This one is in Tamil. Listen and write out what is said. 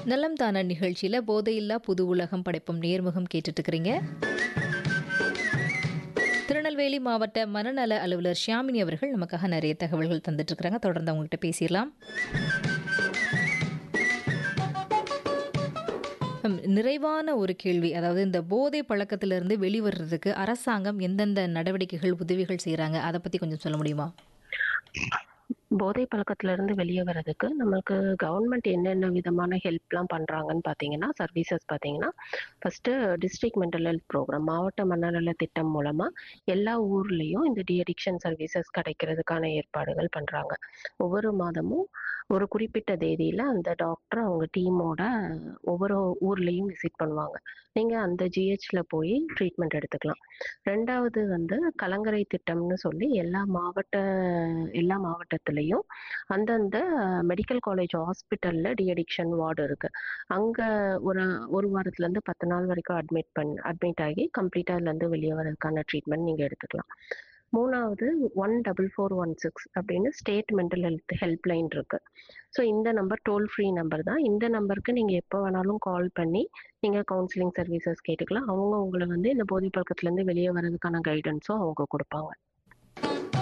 நலம் தான நிகழ்ச்சியில போதையில்லா புது உலகம் படைப்பும் நேர்முகம் கேட்டுட்டு இருக்கிறீங்க திருநெல்வேலி மாவட்ட மனநல அலுவலர் ஷியாமினி அவர்கள் நமக்காக நிறைய தகவல்கள் தந்துட்டு இருக்கிறாங்க தொடர்ந்து அவங்ககிட்ட பேசிடலாம் ஹம், நிறைவான ஒரு கேள்வி அதாவது இந்த போதை பழக்கத்திலிருந்து வெளிவர்றதுக்கு அரசாங்கம் எந்தெந்த நடவடிக்கைகள் உதவிகள் செய்றாங்க அதை பத்தி கொஞ்சம் சொல்ல முடியுமா போதை பழக்கத்துல இருந்து வெளியே வர்றதுக்கு நமக்கு கவர்மெண்ட் என்னென்ன விதமான ஹெல்ப்லாம் பண்றாங்கன்னு பார்த்தீங்கன்னா சர்வீசஸ் பார்த்தீங்கன்னா first district mental health programme மாவட்ட மனநல திட்டம் மூலமா எல்லா ஊர்லயும் இந்த டி அடிக்ஷன் சர்வீசஸ் கிடைக்கிறதுக்கான ஏற்பாடுகள் பண்றாங்க ஒவ்வொரு மாதமும் ஒரு குறிப்பிட்ட தேதியில அந்த டாக்டர் அவங்க டீமோட ஒவ்வொரு ஊர்லயும் விசிட் பண்ணுவாங்க நீங்க அந்த ஜிஹெச்ல போய் ட்ரீட்மெண்ட் எடுத்துக்கலாம் ரெண்டாவது வந்து கலங்கரை திட்டம்னு சொல்லி எல்லா மாவட்ட எல்லா மாவட்டத்திலையும் அந்தந்த மெடிக்கல் காலேஜ் ஹாஸ்பிட்டல்ல டிஅடிக்ஷன் வார்டு இருக்கு அங்க ஒரு ஒரு வாரத்துல இருந்து பத்து நாள் வரைக்கும் அட்மிட் பண்ணி அட்மிட் ஆகி கம்ப்ளீட்டா அதுல இருந்து வெளியே வரதுக்கான ட்ரீட்மெண்ட் நீங்க எடுத்துக்கலாம் மூணாவது one double four one six அப்படின்னு ஸ்டேட் மென்டல் ஹெல்த் ஹெல்ப்லைன் இருக்கு ஸோ இந்த நம்பர் டோல் ஃப்ரீ நம்பர் தான் இந்த நம்பருக்கு நீங்க எப்போ வேணாலும் கால் பண்ணி நீங்க கவுன்சிலிங் சர்வீசஸ் கேட்டுக்கலாம் அவங்க உங்களை வந்து இந்த போதை பழக்கத்துல இருந்து வெளியே வர்றதுக்கான கைடன்ஸும் அவங்க கொடுப்பாங்க